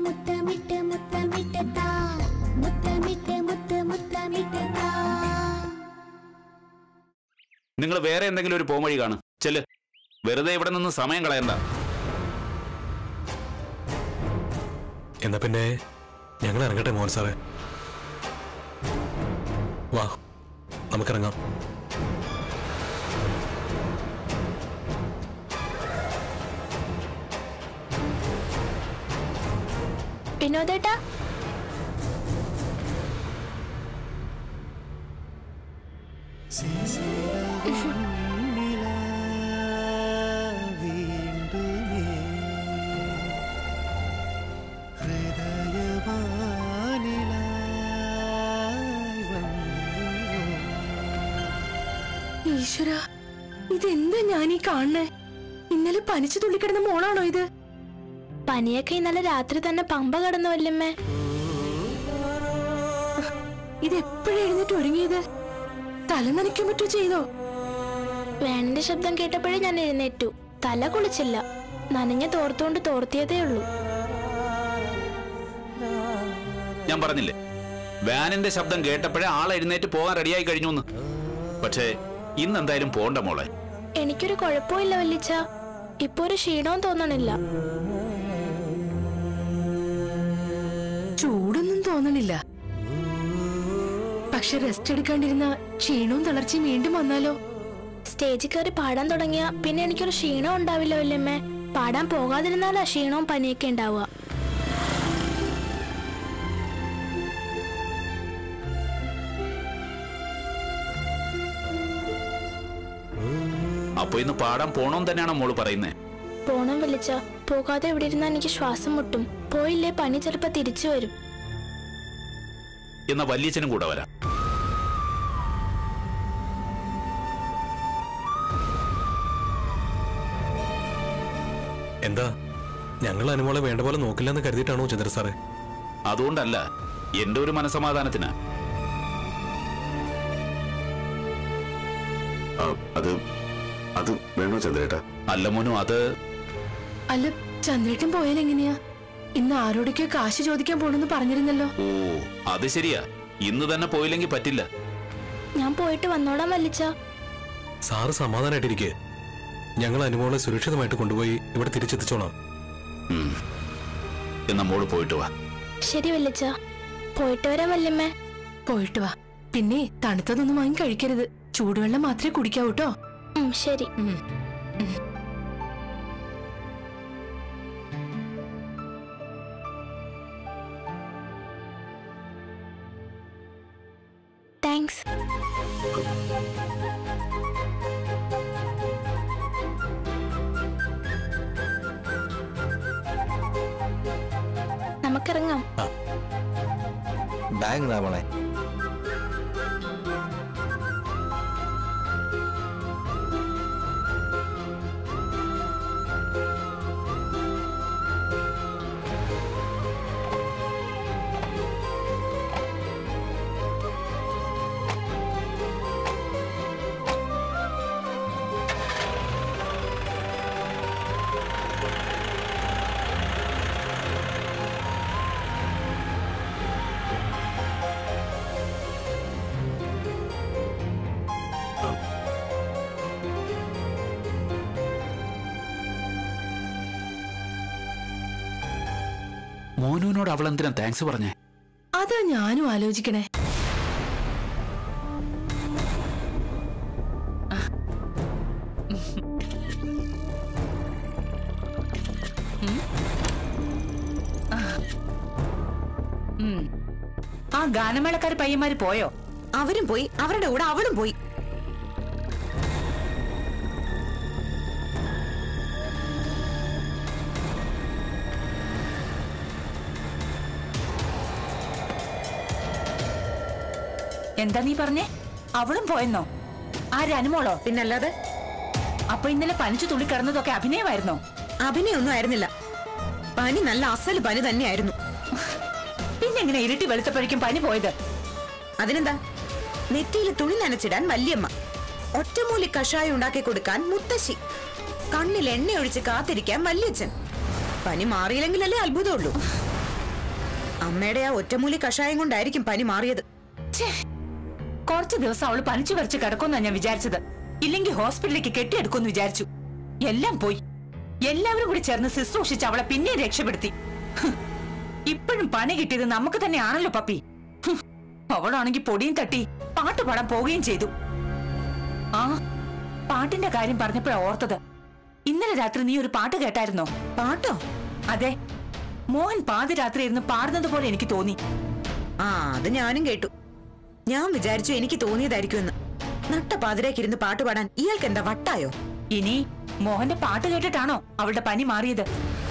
മുത്തമിട്ട് മുത്തമിട്ട് താ മുത്തമിട്ട് മുത്ത് മുത്തമിട്ട് താ നിങ്ങൾ വേറെ എന്തെങ്കിലും ഒരു പോംവഴി കാണും ചെല്ല് വെറുതെ ഇവിടെ നിന്ന് സമയം കളയണ്ട എന്നാ പിന്നെ ഞങ്ങൾ ഇറങ്ങട്ടെ മോഹൻ സാറേ വാ നമുക്കിറങ്ങാം വിനോദേട്ടാ ഈശ്വര ഇതെന്താ ഞാൻ ഈ കാണണേ ഇന്നലെ പനിച്ചു തുള്ളിക്കിടന്ന മോളാണോ ഇത് പനിയൊക്കെ ഇന്നലെ രാത്രി തന്നെ പമ്പ കടന്നു വല്ലമ്മേ ഇത് എപ്പോഴാ എഴുന്നേറ്റ് ഒരുങ്ങിയത് തല നനയ്ക്കാൻ പറ്റോ ചെയ്തോ വേണിന്റെ ശബ്ദം കേട്ടപ്പോഴേ ഞാൻ എഴുന്നേറ്റു തല കുളിച്ചില്ല നനഞ്ഞ തോർത്തുകൊണ്ട് തോർത്തിയതേ ഉള്ളൂ ഞാൻ പറഞ്ഞില്ലേ വാനിന്റെ ശബ്ദം കേട്ടപ്പോഴേ ആൾ എഴുന്നേറ്റ് പോകാൻ റെഡിയായി കഴിഞ്ഞു എന്ന് പക്ഷേ ഇന്ന് എന്തായാലും പോണ്ട മോളെ എനിക്കൊരു കുഴപ്പമില്ല വല്ലിച്ച ഇപ്പൊ ഒരു ക്ഷീണവും തോന്നണില്ല ചൂടൊന്നും തോന്നണില്ല പക്ഷെ റെസ്റ്റ് എടുക്കാണ്ടിരുന്ന ക്ഷീണവും തളർച്ചയും വീണ്ടും വന്നാലോ സ്റ്റേജിൽ കയറി പാടാൻ തുടങ്ങിയ പിന്നെ എനിക്കൊരു ക്ഷീണം ഉണ്ടാവില്ല വല്യമ്മേ പാടാൻ പോകാതിരുന്നാലാ ക്ഷീണവും പനിയൊക്കെ ഉണ്ടാവുക അപ്പൊ ഇന്ന് പാടാൻ പോണോന്ന് തന്നെയാണോ മോള് പറയുന്നേ പോണം വിളിച്ച പോകാതെ ഇവിടെ ഇരുന്നാൽ എനിക്ക് ശ്വാസം മുട്ടും പോയില്ലേ പനി ചിലപ്പോ തിരിച്ചു വരും എന്നാ വല്യച്ഛനും കൂടെ വരാം എന്താ ഞങ്ങൾ അനുമോളെ വേണ്ട പോലെ നോക്കില്ലെന്ന് കരുതിയിട്ടാണോ ചന്ദ്ര സാറേ അതുകൊണ്ടല്ല എന്റെ ഒരു മനസമാധാനത്തിന് ആ, അത് അത് വേണോ ചന്ദ്രേട്ടാ അല്ല മോനു അത് അല്ല ചന്ദ്രേട്ടൻ പോയാൽ എങ്ങനെയാ ഇന്ന് ആരോടൊക്കെയോ കാശ് ചോദിക്കാൻ പോണെന്ന് പറഞ്ഞിരുന്നല്ലോ ഓ അത് ശരിയാ ഇന്ന് തന്നെ പോയില്ലെങ്കിൽ പറ്റില്ല ഞാൻ പോയിട്ട് വന്നോടാൻ വല്ലിച്ച സാറ് സമാധാനമായിട്ടിരിക്കെ ഞങ്ങൾ അനുമോളെ സുരക്ഷിതമായിട്ട് കൊണ്ടുപോയി ഇവിടെ തിരിച്ചെത്തിച്ചോളാം ഉം. എന്നാ മോള് പോയിട്ട് വാ ശരി വല്ലിച്ച പോയിട്ട് വരാം വല്യമ്മേ പോയിട്ട് വാ പിന്നെ തണുത്തതൊന്നും വാങ്ങി കഴിക്കരുത് ചൂടുവെള്ളം മാത്രമേ കുടിക്കാവൂ കേട്ടോ ഉം, ശരി താങ്ക്സ് നമുക്കിറങ്ങാം ബാഗ് ഇടാ മോളെ മോനുവിനോട് അവൾ എന്തിനാ താങ്ക്സ് പറഞ്ഞേ അതാ ഞാനും ആലോചിക്കണേ ആ ഗാനമേളക്കാർ പയ്യന്മാര് പോയോ അവരും പോയി അവരുടെ കൂടെ അവളും പോയി എന്താ നീ പറഞ്ഞേ അവളും പോയെന്നോ ആര് അനുമോളോ പിന്നല്ലാതെ അപ്പൊ ഇന്നലെ പനിച്ചു തുള്ളി കിടന്നതൊക്കെ അഭിനയമായിരുന്നോ അഭിനയൊന്നും ആയിരുന്നില്ല പനി നല്ല അസല് പനി തന്നെയായിരുന്നു പിന്നെങ്ങനെ ഇരുട്ടി വെളുത്തപ്പോഴേക്കും പനി പോയത് അതിനെന്താ നെറ്റിയിൽ തുണി നനച്ചിടാൻ വല്യമ്മ ഒറ്റമൂലി കഷായം ഉണ്ടാക്കി കൊടുക്കാൻ മുത്തശ്ശി കണ്ണിൽ എണ്ണ ഒഴിച്ച് കാത്തിരിക്കാൻ വല്യച്ഛൻ പനി മാറിയില്ലെങ്കിലല്ലേ അത്ഭുതമുള്ളൂ അമ്മയുടെ ആ ഒറ്റമൂലി കഷായം കൊണ്ടായിരിക്കും പനി മാറിയത് ഛേ, കുറച്ച് ദിവസം അവള് പനിച്ചു വരച്ച് കിടക്കുമെന്നാ ഞാൻ വിചാരിച്ചത് ഇല്ലെങ്കിൽ ഹോസ്പിറ്റലിലേക്ക് കെട്ടിയെടുക്കുമെന്ന് വിചാരിച്ചു എല്ലാം പോയി എല്ലാവരും കൂടി ചേർന്ന് ശുശ്രൂഷിച്ച് അവളെ പിന്നെ രക്ഷപ്പെടുത്തി ഹ്, ഇപ്പോഴും പണി കിട്ടിയത് നമുക്ക് തന്നെയാണല്ലോ പപ്പി ഹ്, അവളാണെങ്കിൽ പൊടിയും തട്ടി പാട്ട് പാടാൻ പോവുകയും ചെയ്തു ആ പാട്ടിന്റെ കാര്യം പറഞ്ഞപ്പോഴാ ഓർത്തത് ഇന്നലെ രാത്രി നീ ഒരു പാട്ട് കേട്ടായിരുന്നോ പാട്ടോ അതെ മോഹൻ പാതിരാത്രി ഇരുന്ന് പാടുന്നത് പോലെ എനിക്ക് തോന്നി ആ അത് ഞാനും കേട്ടു ഞാൻ വിചാരിച്ചു എനിക്ക് തോന്നിയതായിരിക്കുമെന്ന് നട്ട പാതിരേക്കിരുന്ന് പാട്ട് പാടാൻ ഇയാൾക്ക് എന്താ വട്ടായോ ഇനി മോഹന്റെ പാട്ട് കേട്ടിട്ടാണോ അവളുടെ പനി മാറിയത്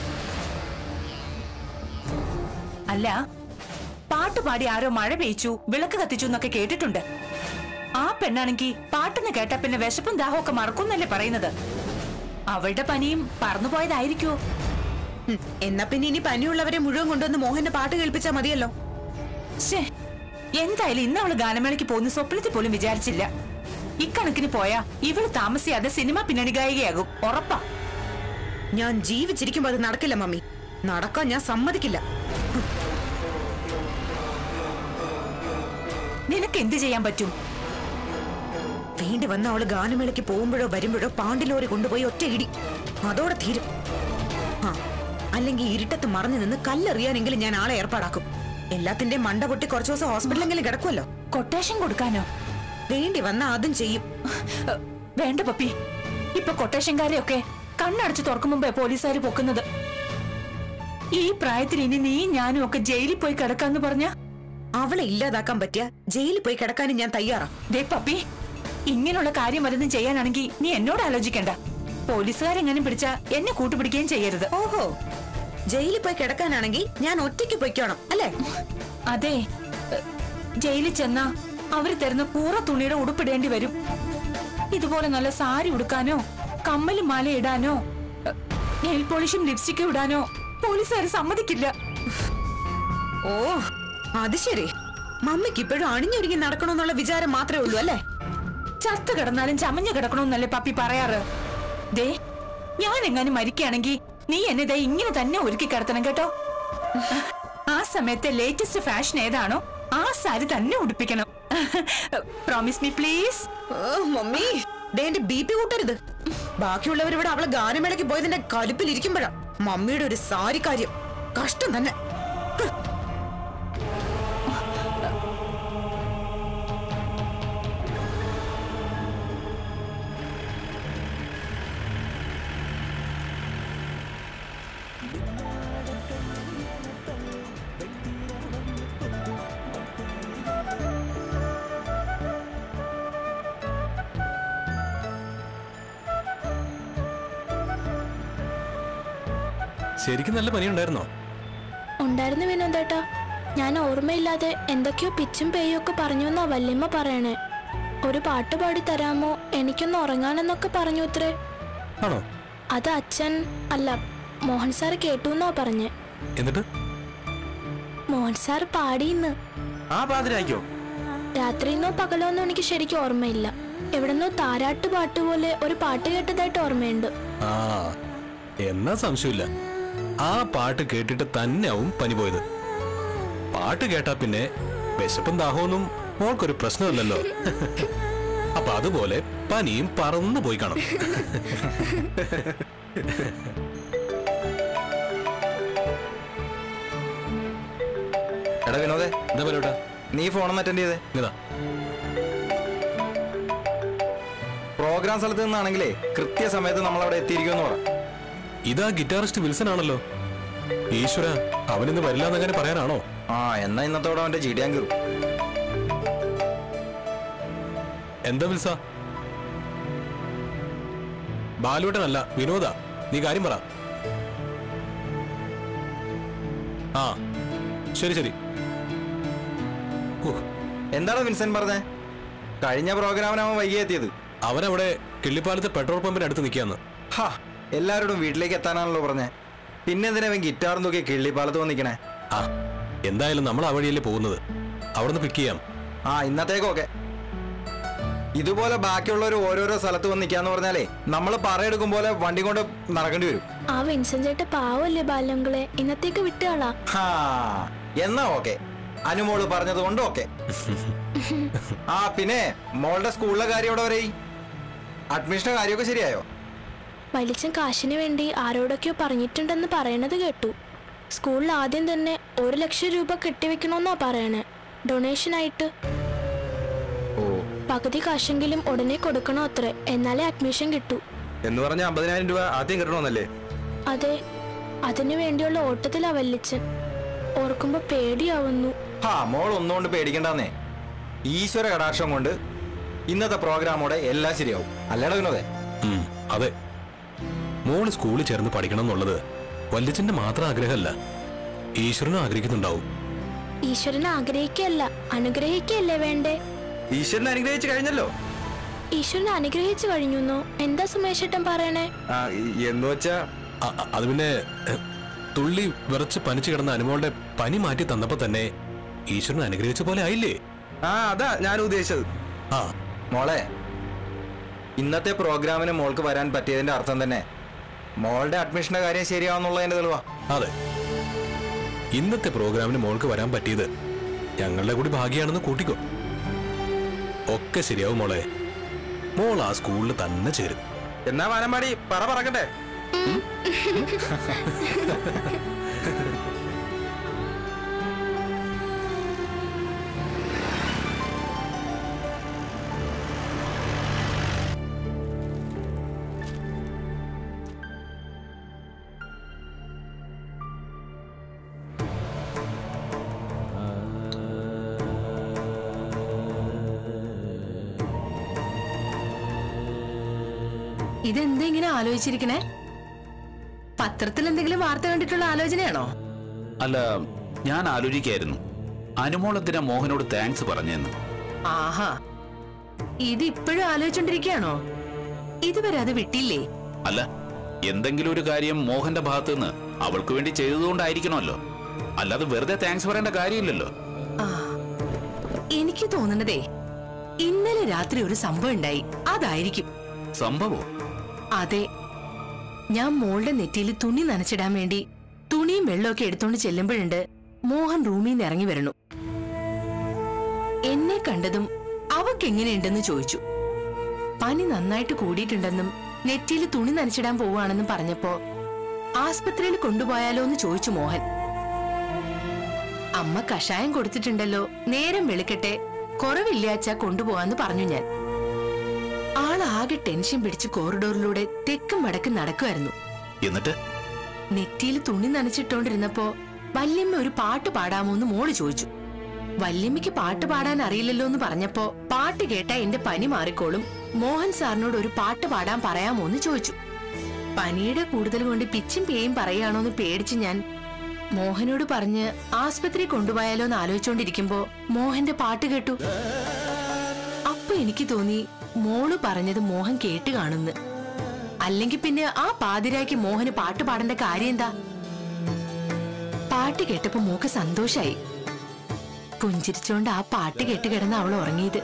അല്ല പാട്ട് പാടി ആരോ മഴ പെയ്ച്ചു വിളക്ക് കത്തിച്ചു എന്നൊക്കെ കേട്ടിട്ടുണ്ട് ആ പെണ്ണാണെങ്കി പാട്ടെന്ന് കേട്ട പിന്നെ വിശപ്പും ദാഹവും ഒക്കെ മറക്കുന്നല്ലേ പറയുന്നത് അവളുടെ പനിയും പറന്നുപോയതായിരിക്കുമോ ഹും, എന്നാ പിന്നെ ഇനി പനിയുള്ളവരെ മുഴുവൻ കൊണ്ടുവന്ന് മോഹന്റെ പാട്ട് കേൾപ്പിച്ചാ മതിയല്ലോ ശ്ശേ, എന്തായാലും ഇന്ന് അവള് ഗാനമേളയ്ക്ക് പോകുന്ന സ്വപ്നത്തിൽ പോലും വിചാരിച്ചില്ല ഇക്കണക്കിന് പോയാ ഇവള് താമസിയാതെ സിനിമ പിന്നണി ഗായികയാകും ഉറപ്പാ ഞാൻ ജീവിച്ചിരിക്കുമ്പോ അത് നടക്കില്ല മമ്മി നടക്കാൻ ഞാൻ സമ്മതിക്കില്ല നിനക്ക് എന്ത് ചെയ്യാൻ പറ്റും വേണ്ടി വന്ന അവള് ഗാനമേളയ്ക്ക് പോകുമ്പോഴോ വരുമ്പോഴോ പാണ്ടിലോറി കൊണ്ടുപോയി ഒറ്റ ഇടി അതോടെ തീരും ആ അല്ലെങ്കിൽ ഇരുട്ടത്ത് മറഞ്ഞു നിന്ന് കല്ലെറിയാനെങ്കിലും ഞാൻ ആളെ ഏർപ്പാടാക്കും എല്ലാത്തിന്റെ മണ്ട പൊട്ടി കുറച്ചു ദിവസം ഹോസ്പിറ്റലെങ്കിലും കിടക്കുമല്ലോ കൊട്ടേഷൻ കൊടുക്കാനോ വേണ്ടി വന്ന അതും ചെയ്യും ഏ, വേണ്ട പപ്പി ഇപ്പൊ കൊട്ടേഷൻകാരെയൊക്കെ കണ്ണടച്ച് തുറക്കും മുമ്പേ പോലീസുകാർ പൊക്കുന്നത് ഈ പ്രായത്തിൽ ഇനി നീ ഞാനും ഒക്കെ ജയിലിൽ പോയി കിടക്കാന്ന് പറഞ്ഞ അവളെ ഇല്ലാതാക്കാൻ പറ്റിയ ജയിലിൽ പോയി കിടക്കാനും ഞാൻ തയ്യാറാ ദേ പപ്പി ഇങ്ങനെയുള്ള കാര്യം വല്ലതും ചെയ്യാനാണെങ്കിൽ നീ എന്നോട് ആലോചിക്കണ്ട പോലീസുകാരെങ്ങാനും പിടിച്ച എന്നെ കൂട്ടുപിടിക്കുകയും ചെയ്യരുത് ഓഹോ ജയിലിൽ പോയി കിടക്കാനാണെങ്കിൽ ഞാൻ ഒറ്റയ്ക്ക് പൊയ്ക്കോണം അല്ലേ അതെ ഏ, ജയിലിൽ ചെന്നാ അവര് തരുന്ന കൂറ തുണിയുടെ ഉടുപ്പിടേണ്ടി വരും ഇതുപോലെ നല്ല സാരി ഉടുക്കാനോ കമ്മലും മാല ഇടാനോ നെയിൽ പോളിഷും ലിപ്സ്റ്റിക്കും ഇടാനോ പോലീസുകാർ സമ്മതിക്കില്ല ഓ അത് ശരി മമ്മിക്ക് ഇപ്പോഴും അണിഞ്ഞൊരുങ്ങി നടക്കണമെന്നുള്ള വിചാരം മാത്രമേ ഉള്ളൂ അല്ലേ ചത്ത് കിടന്നാലും ചമഞ്ഞു കിടക്കണമെന്നല്ലേ പപ്പി പറയാറ് ദേ ഞാൻ എങ്ങാനും മരിക്കുകയാണെങ്കിൽ നീ എന്നെ ദേ ഇങ്ങനെ തന്നെ ഒരുക്കി കിടത്തണം കേട്ടോ ആ സമയത്തെ ലേറ്റസ്റ്റ് ഫാഷൻ ഏതാണോ ആ സാരി തന്നെ ഉടുപ്പിക്കണം പ്രോമിസ് മീ പ്ലീസ് ഓ മമ്മി ദേ എന്റെ ബി പി കൂട്ടരുത് ബാക്കിയുള്ളവർ ഇവിടെ അവളെ ഗാനമേളയ്ക്ക് പോയതിന്റെ കടുപ്പിലിരിക്കുമ്പോഴാ മമ്മിയുടെ ഒരു സാരി കാര്യം കഷ്ടം തന്നെ ശരിക്കും നല്ല പനിയുണ്ടായിരുന്നോ ഉണ്ടായിരുന്നു വിനോദേട്ടാ ഞാൻ ഓർമ്മയില്ലാതെ എന്തൊക്കെയോ പിച്ചും പേയും ഒക്കെ പറഞ്ഞു എന്നാ വല്യമ്മ പറയണേ ഒരു പാട്ട് പാടി തരാമോ എനിക്കൊന്ന് ഉറങ്ങാനെന്നൊക്കെ പറഞ്ഞു ഇത്രേ ആണോ അത് അച്ഛൻ അല്ല മോഹൻ സാർ കേട്ടു എന്നാ പറഞ്ഞ് എന്നിട്ട് മോഹൻ സാർ പാടിയിന്ന് ആ പാതിരായിക്കോ രാത്രിന്നോ പകലോന്നോ എനിക്ക് ശരിക്കും ഓർമ്മയില്ല എവിടെന്നോ താരാട്ട് പാട്ട് പോലെ ഒരു പാട്ട് കേട്ടതായിട്ട് ഓർമ്മയുണ്ട് ആ എന്നാ സംശയമില്ല ആ പാട്ട് കേട്ടിട്ട് തന്നെയാവും പനി പോയത് പാട്ട് കേട്ടാ പിന്നെ വിശപ്പും ദാഹമൊന്നും മോൾക്കൊരു പ്രശ്നമില്ലല്ലോ അപ്പൊ അതുപോലെ പനിയും പറന്നു പോയി കാണും എടാ വിനോദേ എന്താ പറയൂട്ടാ നീ ഫോണൊന്ന് അറ്റൻഡ് ചെയ്തേ ഇതാ പ്രോഗ്രാം സ്ഥലത്ത് നിന്നാണെങ്കിലേ കൃത്യസമയത്ത് നമ്മൾ അവിടെ എത്തിയിരിക്കുമെന്ന് പറ ഇതാ ഗിറ്റാറിസ്റ്റ് വിൽസൺ ആണല്ലോ ഈശ്വര അവനിന്ന് വരില്ല എന്നങ്ങനെ പറയാനാണോ ആ എന്നാ ഇന്നത്തോടെ അവന്റെ ചീടിയാൻ കീറും എന്താ വിൽസ ബാലുവേട്ടനല്ല വിനോദ നീ കാര്യം പറ ആ ശരി ശരി ഓ, എന്താണ് വിൻസെന്റ് പറഞ്ഞേ കഴിഞ്ഞ പ്രോഗ്രാമിന് അവൻ വൈകി എത്തിയത് അവനവിടെ കിള്ളിപ്പാലത്തെ പെട്രോൾ പമ്പിന് അടുത്ത് നിൽക്കാന്ന് ഹാ എല്ലാവരോടും വീട്ടിലേക്ക് എത്താനാണല്ലോ പറഞ്ഞേ പിന്നെ എന്തിനാ അവൻ ഗിറ്റാറും തൂക്കി കിള്ളിപ്പാലത്ത് വന്നിക്കണേ ആ എന്തായാലും നമ്മൾ ആ വഴിയല്ലേ പോകുന്നത് അവിടുന്ന് പിക്ക് ചെയ്യാം ആ ഇന്നത്തേക്കൊക്കെ ഇതുപോലെ ബാക്കിയുള്ളവർ ഓരോരോ സ്ഥലത്ത് വന്ന് നിൽക്കാന്ന് പറഞ്ഞാലേ നമ്മൾ പറയെടുക്കും പോലെ വണ്ടി കൊണ്ട് നടക്കേണ്ടി വരും ആ വിൻസെന്റ് ചേട്ടൻ പാവല്ലേ ബാല്യങ്ങളെ ഇന്നത്തേക്ക് വിട്ടുകളാ ഹാ എന്നാ ഓക്കെ അനുമോള് പറഞ്ഞത് കൊണ്ട് ഓക്കെ ആ പിന്നെ മോളുടെ സ്കൂളിലെ കാര്യം എവിടെ വരെ അഡ്മിഷന്റെ കാര്യമൊക്കെ ശരിയായോ വലിച്ചൻ കാശിന് വേണ്ടി ആരോടൊക്കെയോ പറഞ്ഞിട്ടുണ്ടെന്ന് പറയണത് കേട്ടു സ്കൂളിൽ ആദ്യം തന്നെ ഒരു ലക്ഷം രൂപ കെട്ടിവെക്കണമെന്നാ പറയണേ ഡൊണേഷനായിട്ട് ഓ പകുതി കാശെങ്കിലും ഉടനെ കൊടുക്കണോ അത്രേ എന്നാലേ അഡ്മിഷൻ കിട്ടൂ എന്ന് പറഞ്ഞ അമ്പതിനായിരം രൂപ ആദ്യം കിട്ടണമെന്നല്ലേ അതെ അതിനു വേണ്ടിയുള്ള ഓട്ടത്തിലാ വല്ലിച്ചൻ ഓർക്കുമ്പോ പേടിയാവുന്നു ഹാ മോൾ ഒന്നുകൊണ്ട് പേടിക്കണ്ടെന്നേ ഈശ്വര കടാക്ഷം കൊണ്ട് ഇന്നത്തെ പ്രോഗ്രാമോടെ എല്ലാം ശരിയാവും അല്ലേടാ വിനോദേ ഉം, അതെ മോള് സ്കൂളിൽ ചേർന്ന് പഠിക്കണം എന്നുള്ളത് വല്യച്ഛന്റെ മാത്രം ആഗ്രഹമല്ല ഈശ്വരനും ആഗ്രഹിക്കുന്നുണ്ടാവും ഈശ്വരൻ ആഗ്രഹിക്കല്ല അനുഗ്രഹിക്കല്ലേ വേണ്ടേ ഈശ്വരനെ അനുഗ്രഹിച്ചു കഴിഞ്ഞല്ലോ ഈശ്വരൻ അനുഗ്രഹിച്ചു കഴിഞ്ഞുന്നോ എന്താ സുമേഷേട്ടൻ പറയണേ ആ ഈ- എന്ന് വെച്ചാ അ- അ- അത് പിന്നെ എഹ്, തുള്ളി വിറച്ച് പനിച്ചു കിടന്ന അനുമോളുടെ പനി മാറ്റി തന്നപ്പോ തന്നെ ഈശ്വരൻ അനുഗ്രഹിച്ച പോലെ ആയില്ലേ ആ അതാ ഞാൻ ഉദ്ദേശിച്ചത് ആ മോളെ ഇന്നത്തെ പ്രോഗ്രാമിന് മോൾക്ക് വരാൻ പറ്റിയതിന്റെ അർത്ഥം തന്നെ മോളുടെ അഡ്മിഷന്റെ കാര്യം ശരിയാവുന്നുള്ളതിന്റെ തെളിവാ അതെ ഇന്നത്തെ പ്രോഗ്രാമിന് മോൾക്ക് വരാൻ പറ്റിയത് ഞങ്ങളുടെ കൂടി ഭാഗ്യാണെന്ന് കൂട്ടിക്കോ ഒക്കെ ശരിയാവും മോളെ മോൾ ആ സ്കൂളിൽ തന്നെ ചേരും എന്നാ വാനമ്പാടി പറ പറക്കട്ടെ ഇതെന്താ ഇങ്ങനെ ആലോചിച്ചിരിക്കണേ പത്രത്തിൽ എന്തെങ്കിലും വാർത്ത കണ്ടിട്ടുള്ള ആലോചനയാണോ അല്ല ഞാൻ ആലോചിക്കായിരുന്നു അനുമോളത്തിന മോഹനോട് താങ്ക്സ് പറഞ്ഞെന്ന് ആഹാ ഇത് ഇപ്പോഴും ആലോചിച്ചോണ്ടിരിക്കുകയാണോ ഇതുവരെ അത് വിട്ടില്ലേ അല്ല എന്തെങ്കിലും ഒരു കാര്യം മോഹന്റെ ഭാഗത്ത് നിന്ന് അവൾക്ക് വേണ്ടി ചെയ്തതുകൊണ്ടായിരിക്കണമല്ലോ അല്ലാതെ വെറുതെ താങ്ക്സ് പറയേണ്ട കാര്യമില്ലല്ലോ ആ എനിക്ക് തോന്നുന്നതേ ഇന്നലെ രാത്രി ഒരു സംഭവം ഉണ്ടായി അതായിരിക്കും സംഭവം അതെ ഞാൻ മോളുടെ നെറ്റിയിൽ തുണി നനച്ചിടാൻ വേണ്ടി തുണിയും വെള്ളമൊക്കെ എടുത്തോണ്ട് ചെല്ലുമ്പോഴുണ്ട് മോഹൻ റൂമിൽ നിന്ന് ഇറങ്ങി വരണു എന്നെ കണ്ടതും അവക്ക് എങ്ങനെയുണ്ടെന്ന് ചോദിച്ചു പനി നന്നായിട്ട് കൂടിയിട്ടുണ്ടെന്നും നെറ്റിയിൽ തുണി നനച്ചിടാൻ പോവുകയാണെന്നും പറഞ്ഞപ്പോ ആസ്പത്രിയിൽ കൊണ്ടുപോയാലോ എന്ന് ചോദിച്ചു മോഹൻ അമ്മ കഷായം കൊടുത്തിട്ടുണ്ടല്ലോ നേരം വെളുക്കട്ടെ കുറവില്ലാച്ച കൊണ്ടുപോവാന്ന് പറഞ്ഞു ഞാൻ ആളാകെ ടെൻഷൻ പിടിച്ച് കോറിഡോറിലൂടെ തെക്കും വടക്കും നടക്കുമായിരുന്നു എന്നിട്ട് നെറ്റിയിൽ തുണി നനച്ചിട്ടോണ്ടിരുന്നപ്പോ വല്യമ്മ ഒരു പാട്ട് പാടാമോന്ന് മോള് ചോദിച്ചു വല്യമ്മയ്ക്ക് പാട്ട് പാടാൻ അറിയില്ലല്ലോ എന്ന് പറഞ്ഞപ്പോ പാട്ട് കേട്ടാ എന്റെ പനി മാറിക്കോളും മോഹൻ സാറിനോട് ഒരു പാട്ട് പാടാൻ പറയാമോന്ന് ചോദിച്ചു പനിയുടെ കൂടുതൽ കൊണ്ട് പിച്ചും പേയും പറയാണോന്ന് പേടിച്ച് ഞാൻ മോഹനോട് പറഞ്ഞ് ആസ്പത്രി കൊണ്ടുപോയാലോ എന്ന് ആലോചിച്ചോണ്ടിരിക്കുമ്പോ മോഹന്റെ പാട്ട് കേട്ടു അപ്പൊ എനിക്ക് തോന്നി മോള് പറഞ്ഞത് മോഹൻ കേട്ട് കാണുന്നു അല്ലെങ്കിൽ പിന്നെ ആ പാതിരായ്ക്ക് മോഹന് പാട്ട് പാടേണ്ട കാര്യം എന്താ പാട്ട് കേട്ടപ്പോ മോക്ക് സന്തോഷായി പുഞ്ചിരിച്ചോണ്ട് ആ പാട്ട് കേട്ട് കിടന്ന് അവൾ ഉറങ്ങിയത്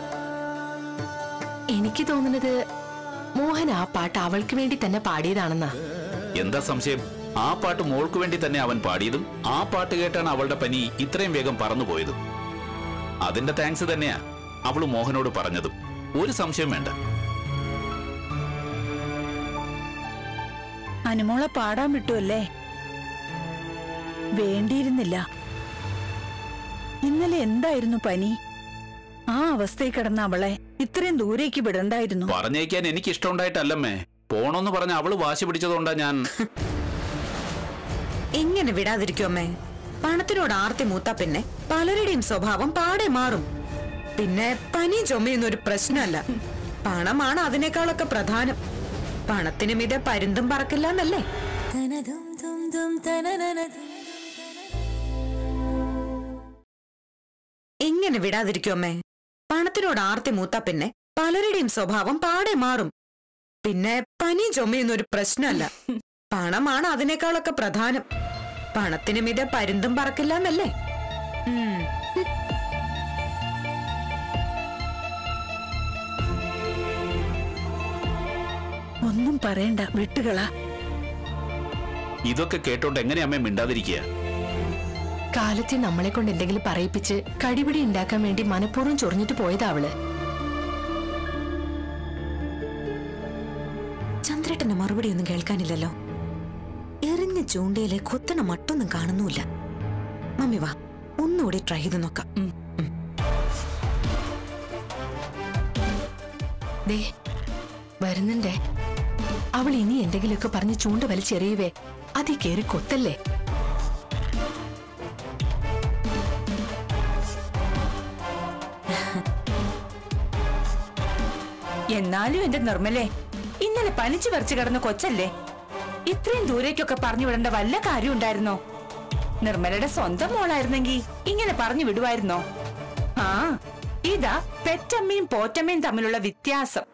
എനിക്ക് തോന്നുന്നത് മോഹൻ ആ പാട്ട് അവൾക്ക് വേണ്ടി തന്നെ പാടിയതാണെന്നാ എന്താ സംശയം ആ പാട്ട് മോൾക്ക് വേണ്ടി തന്നെ അവൻ പാടിയതും ആ പാട്ട് കേട്ടാണ് അവളുടെ പനി ഇത്രയും വേഗം പറന്നുപോയതും അതിന്റെ താങ്ക്സ് തന്നെയാ അവള് മോഹനോട് പറഞ്ഞതും ഒരു സംശയം വേണ്ട അനുമോളെ പാടാൻ വിട്ടുവല്ലേ വേണ്ടിയിരുന്നില്ല ഇന്നലെ എന്തായിരുന്നു പനി ആ അവസ്ഥയിൽ കിടന്ന അവളെ ഇത്രയും ദൂരേക്ക് വിടണ്ടായിരുന്നു പറഞ്ഞേക്കാൻ എനിക്ക് ഇഷ്ടമുണ്ടായിട്ടല്ലമ്മേ പോണോന്ന് പറഞ്ഞ അവള് വാശി പിടിച്ചതുകൊണ്ടാ ഞാൻ എങ്ങനെ വിടാതിരിക്കും അമ്മേ പണത്തിനോട് ആർത്തി മൂത്ത പിന്നെ പലരുടെയും സ്വഭാവം പാടെ മാറും പിന്നെ പനി ചുമയൊന്നും ഒരു പ്രശ്നമല്ല പണമാണ് അതിനേക്കാളൊക്കെ പ്രധാനം പണത്തിന് മിത പരുന്തും പറക്കില്ല എന്നല്ലേ എങ്ങനെ വിടാതിരിക്കും അമ്മേ പണത്തിനോട് ആർത്തി മൂത്ത പിന്നെ പലരുടെയും സ്വഭാവം പാടെ മാറും പിന്നെ പനി ചുമയൊന്നും ഒരു പ്രശ്നമല്ല പണമാണ് അതിനേക്കാളൊക്കെ പ്രധാനം പണത്തിന് മിത പരുന്തും പറക്കില്ല എന്നല്ലേ ഉം. ഒന്നും പറയണ്ട വിട്ടുകളാ ഇതൊക്കെ കേട്ടോണ്ട് എങ്ങനെ അമ്മ മിണ്ടാതിരിക്കുക കാലത്തെ നമ്മളെ കൊണ്ട് എന്തെങ്കിലും പറയിപ്പിച്ച് കടിപിടി ഉണ്ടാക്കാൻ വേണ്ടി മനഃപൂർവ്വം ചൊറിഞ്ഞിട്ട് പോയതാ അവള് ചന്ദ്രേട്ടന്റെ മറുപടി ഒന്നും കേൾക്കാനില്ലല്ലോ എറിഞ്ഞ ചൂണ്ടയിലെ കൊത്തണ മട്ടൊന്നും കാണുന്നുമില്ല മമ്മി വാ ഒന്നുകൂടി ട്രൈ ചെയ്ത് നോക്കാം ഉം. ദേ വരുന്നുണ്ടേ അവൾ ഇനി എന്തെങ്കിലുമൊക്കെ പറഞ്ഞ് ചൂണ്ട വലിച്ചെറിയുവേ അതി കേറി കൊത്തല്ലേ എന്നാലും എന്റെ നിർമ്മലേ ഇന്നലെ പനിച്ചു വരച്ചു കിടന്ന കൊച്ചല്ലേ ഇത്രയും ദൂരേക്കൊക്കെ പറഞ്ഞു വിടേണ്ട വല്ല കാര്യം ഉണ്ടായിരുന്നോ നിർമ്മലയുടെ സ്വന്തം മോളായിരുന്നെങ്കി ഇങ്ങനെ പറഞ്ഞു വിടുവായിരുന്നോ ആ ഇതാ പെറ്റമ്മയും പോറ്റമ്മയും തമ്മിലുള്ള വ്യത്യാസം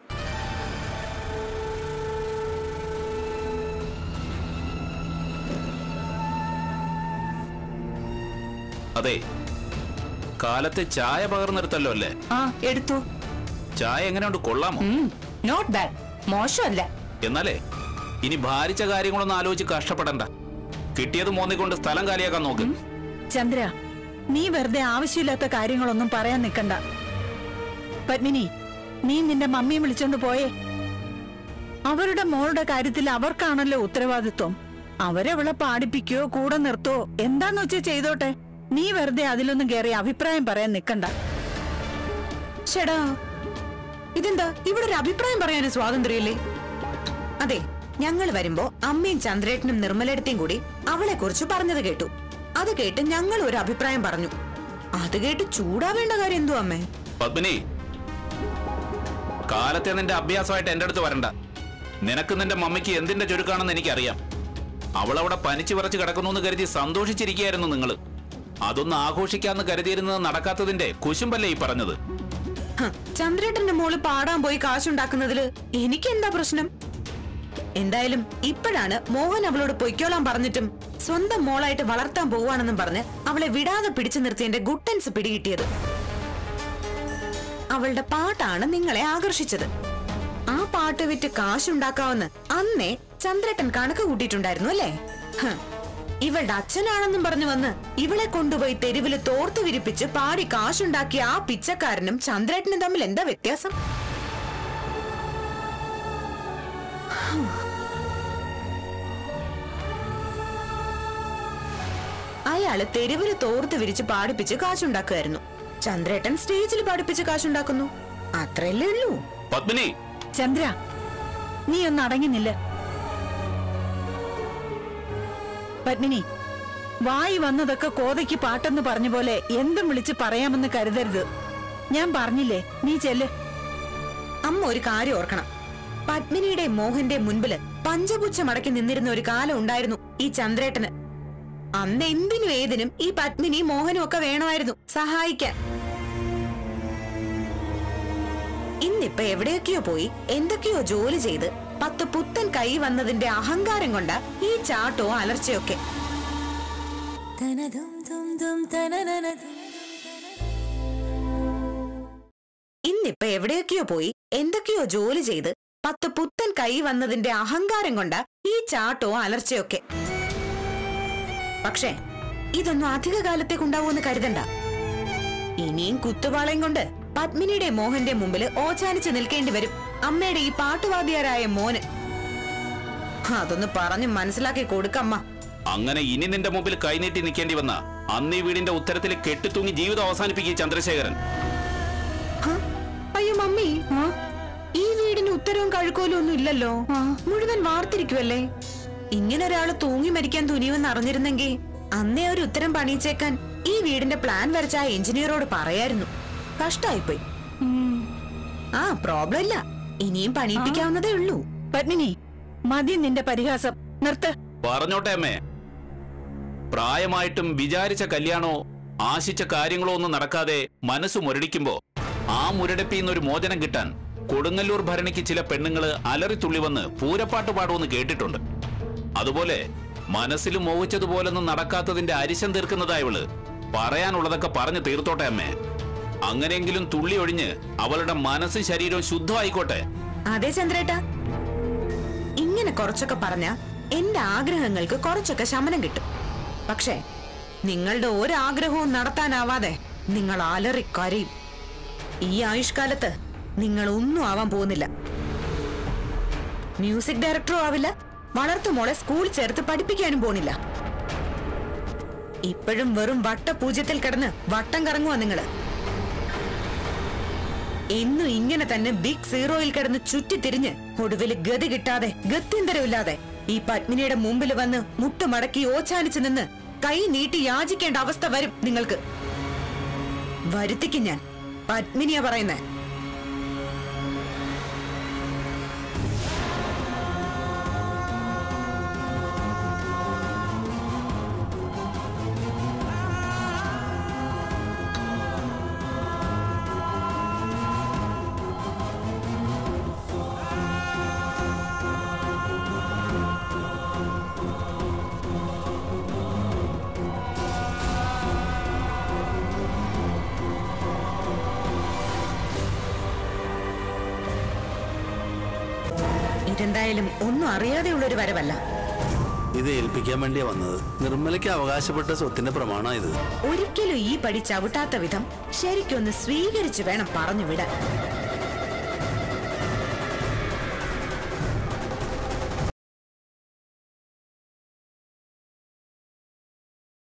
അതെ കാലത്തെ ചായ പകർന്നെടുത്തല്ലോ അല്ലേ ആ എടുത്തു ചായ എങ്ങനെയുണ്ട് കൊള്ളാമോ നോട്ട് ബാഡ് മോശമല്ല എന്നാലേ ഇനി ഭാരിച്ച കാര്യങ്ങളൊന്നും ആലോചിച്ച് കഷ്ടപ്പെടണ്ട കിട്ടിയത് മോന്നിക്കൊണ്ട് സ്ഥലം കാലിയാക്കാൻ നോക്ക് ചന്ദ്ര നീ വെറുതെ ആവശ്യമില്ലാത്ത കാര്യങ്ങളൊന്നും പറയാൻ നിൽക്കണ്ട പത്മിനി നീ നിന്റെ മമ്മിയെ വിളിച്ചോണ്ട് പോയേ അവരുടെ മോളുടെ കാര്യത്തിൽ അവർക്കാണല്ലോ ഉത്തരവാദിത്വം അവരവളെ പാടിപ്പിക്കോ കൂടെ നിർത്തോ എന്താന്ന് വെച്ചാ ചെയ്തോട്ടെ നീ വെറുതെ അതിലൊന്നും കയറി അഭിപ്രായം പറയാൻ നിൽക്കണ്ട ഷെടാ ഇതെന്താ ഇവിടെ ഒരു അഭിപ്രായം പറയാനും സ്വാതന്ത്ര്യമില്ലേ അതെ ഞങ്ങൾ വരുമ്പോ അമ്മയും ചന്ദ്രേട്ടനും നിർമ്മലയിടത്തെയും കൂടി അവളെ കുറിച്ച് പറഞ്ഞത് കേട്ടു അത് കേട്ട് ഞങ്ങൾ ഒരു അഭിപ്രായം പറഞ്ഞു അത് കേട്ട് ചൂടാവേണ്ട കാര്യം എന്തോ അമ്മേ പത്മിനി കാലത്തെ നിന്റെ അഭ്യാസമായിട്ട് എന്റെ അടുത്ത് വരണ്ട നിനക്ക് നിന്റെ മമ്മിക്ക് എന്തിന്റെ ചുരുക്കാണെന്ന് എനിക്കറിയാം അവളവിടെ പനിച്ചു വിറച്ച് കിടക്കുന്നു എന്ന് കരുതി സന്തോഷിച്ചിരിക്കുകയായിരുന്നു നിങ്ങൾ അതൊന്ന് ആഘോഷിക്കാന്ന് കരുതിയിരുന്നത് നടക്കാത്തതിന്റെ കുശുമ്പല്ലേ ഈ പറഞ്ഞത് ഹ, ചന്ദ്രേട്ടന്റെ മോള് പാടാൻ പോയി കാശുണ്ടാക്കുന്നതില് എനിക്കെന്താ പ്രശ്നം എന്തായാലും ഇപ്പോഴാണ് മോഹൻ അവളോട് പൊയ്ക്കോളാൻ പറഞ്ഞിട്ടും സ്വന്തം മോളായിട്ട് വളർത്താൻ പോവാണെന്നും പറഞ്ഞ് അവളെ വിടാതെ പിടിച്ചു നിർത്തിയതിന്റെ ഗുട്ടൻസ് പിടികിട്ടിയത് അവളുടെ പാട്ടാണ് നിങ്ങളെ ആകർഷിച്ചത് ആ പാട്ട് വിറ്റ് കാശുണ്ടാക്കാമെന്ന് അന്നേ ചന്ദ്രേട്ടൻ കണക്ക് കൂട്ടിയിട്ടുണ്ടായിരുന്നു അല്ലേ ഹ്, ഇവളുടെ അച്ഛനാണെന്നും പറഞ്ഞു വന്ന് ഇവളെ കൊണ്ടുപോയി തെരുവില് തോർത്തു വിരിപ്പിച്ച് പാടി കാശുണ്ടാക്കിയ ആ പിച്ചക്കാരനും ചന്ദ്രേട്ടനും തമ്മിൽ എന്താ വ്യത്യാസം അയാള് തെരുവില് തോർത്ത് വിരിച്ച് പാടിപ്പിച്ച് കാശുണ്ടാക്കുമായിരുന്നു ചന്ദ്രേട്ടൻ സ്റ്റേജിൽ പാടിപ്പിച്ച് കാശുണ്ടാക്കുന്നു അത്രയല്ലേ ഉള്ളൂ പത്മിനി ചന്ദ്ര നീ ഒന്ന് അടങ്ങുന്നില്ല പത്മിനി വായി വന്നതൊക്കെ കോതയ്ക്ക് പാട്ടെന്ന് പറഞ്ഞ പോലെ എന്തും വിളിച്ച് പറയാമെന്ന് കരുതരുത് ഞാൻ പറഞ്ഞില്ലേ നീ ചെല്ല് അമ്മ ഒരു കാര്യം ഓർക്കണം പത്മിനിയുടെ മോഹന്റെ മുൻപില് പഞ്ചപുച്ഛ മടക്കി നിന്നിരുന്ന ഒരു കാലം ഉണ്ടായിരുന്നു ഈ ചന്ദ്രേട്ടന് അന്ന് എന്തിനും ഏതിനും ഈ പത്മിനി മോഹനും ഒക്കെ വേണമായിരുന്നു സഹായിക്കാൻ ഇന്നിപ്പൊ എവിടെയൊക്കെയോ പോയി എന്തൊക്കെയോ ജോലി ചെയ്ത് പത്ത് പുത്തൻ കൈ വന്നതിന്റെ അഹങ്കാരം കൊണ്ട ഈ ചാട്ടോ അലർച്ചയൊക്കെ ഇന്നിപ്പൊ എവിടെയൊക്കെയോ പോയി എന്തൊക്കെയോ ജോലി ചെയ്ത് പത്ത് പുത്തൻ കൈ വന്നതിന്റെ അഹങ്കാരം കൊണ്ട ഈ ചാട്ടോ അലർച്ചയൊക്കെ പക്ഷേ ഇതൊന്നും അധിക കാലത്തേക്കുണ്ടാവുമെന്ന് കരുതണ്ട ഇനിയും കുത്തുപാളയും കൊണ്ട് പത്മിനിയുടെ മോഹന്റെ മുമ്പിൽ ഓച്ചാനിച്ച് നിൽക്കേണ്ടി വരും അമ്മയുടെ ഈ പാട്ടുവാദ്യാരായ മോന് അതൊന്ന് പറഞ്ഞു മനസ്സിലാക്കി കൊടുക്കമ്മ അങ്ങനെ ഇനി നിന്റെ മുമ്പിൽ കൈനീട്ടി നിൽക്കേണ്ടി വന്ന അന്ന് ഈ വീടിന്റെ ഉത്തരത്തിൽ കെട്ടിത്തൂങ്ങി ജീവിതം അവസാനിപ്പിക്കുക ചന്ദ്രശേഖരൻ ഹ? അയ്യോ മമ്മി ഈ വീടിന് ഉത്തരവും കഴുക്കോലും ഒന്നും ഇല്ലല്ലോ മുഴുവൻ വാർത്തിരിക്കുവല്ലേ ഇങ്ങനെ ഒരാള് തൂങ്ങി മരിക്കാൻ തുനിയുമെന്ന് അറിഞ്ഞിരുന്നെങ്കിൽ അന്നേ ഒരു ഉത്തരം പണിയിച്ചേക്കാൻ ഈ വീടിന്റെ പ്ലാൻ വരച്ച ആ എഞ്ചിനീയറോട് പറയായിരുന്നു കഷ്ടായിപ്പോയി ആ പ്രോബ്ലം ഇല്ല ഇനിയും പണിയിപ്പിക്കാവുന്നതേ ഉള്ളൂ പത്മിനി മതി നിന്റെ പരിഹാസം നിർത്ത് പറഞ്ഞോട്ടെ അമ്മേ പ്രായമായിട്ടും വിചാരിച്ച കല്യാണോ ആശിച്ച കാര്യങ്ങളോ ഒന്നും നടക്കാതെ മനസ്സ് മുരടിക്കുമ്പോ ആ മുരടിപ്പിന്ന് ഒരു മോചനം കിട്ടാൻ കൊടുങ്ങല്ലൂർ ഭരണിക്ക് ചില പെണ്ണുങ്ങള് അലറിത്തുള്ളി വന്ന് പൂരപ്പാട്ട് പാടുമെന്ന് കേട്ടിട്ടുണ്ട് അതുപോലെ മനസ്സിൽ മോഹിച്ചതുപോലൊന്നും നടക്കാത്തതിന്റെ അരിശം തീർക്കുന്നതായവള് പറയാനുള്ളതൊക്കെ പറഞ്ഞു തീർത്തോട്ടെ അമ്മേ അങ്ങനെയെങ്കിലും തുള്ളി ഒഴിഞ്ഞ് അവളുടെ മനസ്സും ശരീരവും ശുദ്ധമായിക്കോട്ടെ അതെ ചന്ദ്രേട്ട ഇങ്ങനെ കുറച്ചൊക്കെ പറഞ്ഞ എന്റെ ആഗ്രഹങ്ങൾക്ക് കുറച്ചൊക്കെ ശമനം കിട്ടും പക്ഷേ നിങ്ങളുടെ ഒരാഗ്രഹവും നടത്താനാവാതെ നിങ്ങൾ അലറിക്കരയും ഈ ആയുഷ്കാലത്ത് നിങ്ങൾ ഒന്നും ആവാൻ പോകുന്നില്ല മ്യൂസിക് ഡയറക്ടറും ആവില്ല വളർത്തു മോളെ സ്കൂൾ ചേർത്ത് പഠിപ്പിക്കാനും പോണില്ല ഇപ്പോഴും വെറും വട്ടപൂജ്യത്തിൽ കിടന്ന് വട്ടം കറങ്ങുവാ നിങ്ങള് എന്നും ഇങ്ങനെ തന്നെ ബിഗ് സീറോയിൽ കിടന്ന് ചുറ്റിത്തിരിഞ്ഞ് ഒടുവിൽ ഗതി കിട്ടാതെ ഗത്യന്തരമില്ലാതെ ഈ പത്മിനിയുടെ മുമ്പിൽ വന്ന് മുട്ടുമടക്കി ഓച്ചാനിച്ചു നിന്ന് കൈ നീട്ടി യാചിക്കേണ്ട അവസ്ഥ വരും നിങ്ങൾക്ക് വരുത്തിക്കും ഞാൻ പത്മിനിയാ പറയുന്നേ ഇതെന്തായാലും ഒന്നും അറിയാതെയുള്ളൊരു വരവല്ല ഇത് ഏൽപ്പിക്കാൻ വേണ്ടിയാ വന്നത് നിർമ്മലയ്ക്ക് അവകാശപ്പെട്ട സ്വത്തിന്റെ പ്രമാണം ഇത് ഒരിക്കലും ഈ പടി ചവിട്ടാത്ത വിധം ശരിക്കൊന്ന് സ്വീകരിച്ചു വേണം പറഞ്ഞു വിടാൻ